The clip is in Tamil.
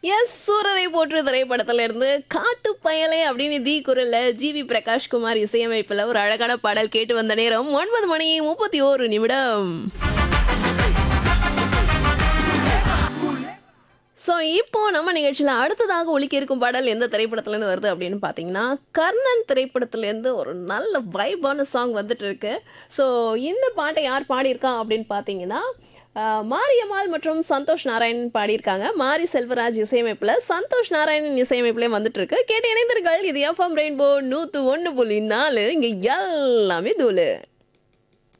எஸ் சூரரை போற்று திரைப்படத்துல இருந்து காட்டு பயலே அப்படின்னு தி குரல்ல ஜிவி பிரகாஷ் குமார் இசையமைப்புல ஒரு அழகான பாடல் கேட்டு வந்த நேரம் ஒன்பது மணி முப்பத்தி ஓரு நிமிடம் ஸோ இப்போ நம்ம நிகழ்ச்சியில் அடுத்ததாக ஒலிக்க இருக்கும் பாடல் எந்த திரைப்படத்துலேருந்து வருது அப்படின்னு பார்த்தீங்கன்னா கர்ணன் திரைப்படத்துலேருந்து ஒரு நல்ல வைபான சாங் வந்துட்டு இருக்கு ஸோ இந்த பாட்டை யார் பாடியிருக்கா அப்படின்னு பார்த்தீங்கன்னா ஆஹ், மாரியம்மாள் மற்றும் சந்தோஷ் நாராயணன் பாடியிருக்காங்க மாரி செல்வராஜ் இசையமைப்பில் சந்தோஷ் நாராயணன் இசையமைப்புலேயே வந்துட்டு இருக்கு கேட்டு இணைந்தீர்கள் இது எஃப்எம் ரெயின்போ நூற்று ஒன்று புள்ளி நாலு இங்கே எல்லாமே தூளு